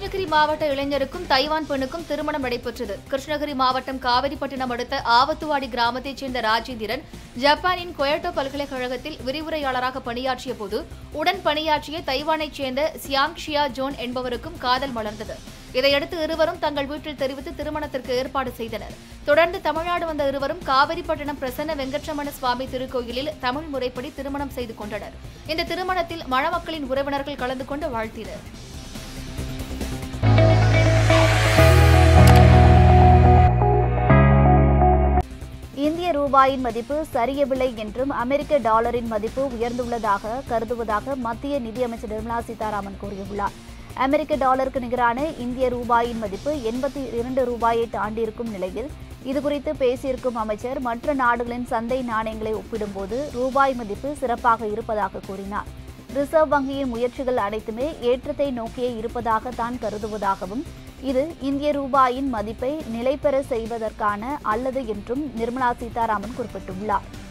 கிருஷ்ணகிரி மாவட்ட இளைஞருக்கும் தைவான் பெண்ணுக்கும் திருமணம் நடைபெற்றது கிருஷ்ணகிரி மாவட்டம் காவிரிப்பட்டினம் அடுத்த ஆவத்துவாடி கிராமத்தைச் சேர்ந்த ராஜேந்திரன் ஜப்பானின் கொயட்டோ பல்கலைக்கழகத்தில் விரிவுரையாளராக பணியாற்றிய போது உடன் பணியாற்றிய தைவானைச் சேர்ந்த சியாங் ஷியா ஜோன் என்பவருக்கும் காதல் மலர்ந்தது இதையடுத்து இருவரும் தங்கள் வீட்டில் தெரிவித்து திருமணத்திற்கு ஏற்பாடு செய்தனர் தொடர்ந்து தமிழ்நாடு வந்த இருவரும் காவிரிப்பட்டினம் பிரசன்ன வெங்கட்ரமண சுவாமி திருக்கோயிலில் தமிழ் முறைப்படி திருமணம் செய்து கொண்டனர் இந்த திருமணத்தில் மணமக்களின் உறவினர்கள் கலந்து கொண்டு வாழ்த்தினர் இந்திய ரூபாயின் மதிப்பு சரியவில்லை என்றும் அமெரிக்க டாலரின் மதிப்பு உயர்ந்துள்ளதாக கருதுவதாக மத்திய நிதியமைச்சர் நிர்மலா சீதாராமன் கூறியுள்ளார் அமெரிக்க டாலருக்கு நிகரான இந்திய ரூபாயின் மதிப்பு எண்பத்தி இரண்டு ரூபாயை தாண்டியிருக்கும் நிலையில் இதுகுறித்து பேசியிருக்கும் அமைச்சர் மற்ற நாடுகளின் சந்தை நாணயங்களை ஒப்பிடும்போது ரூபாய் மதிப்பு சிறப்பாக இருப்பதாக கூறினார் ரிசர்வ் வங்கியின் முயற்சிகள் அனைத்துமே ஏற்றத்தை நோக்கியே இருப்பதாக தான் கருதுவதாகவும் இது இந்திய ரூபாயின் மதிப்பை நிலைபெற செய்வதற்கான அல்லது என்றும் நிர்மலா சீதாராமன் குறிப்பிட்டுள்ளார்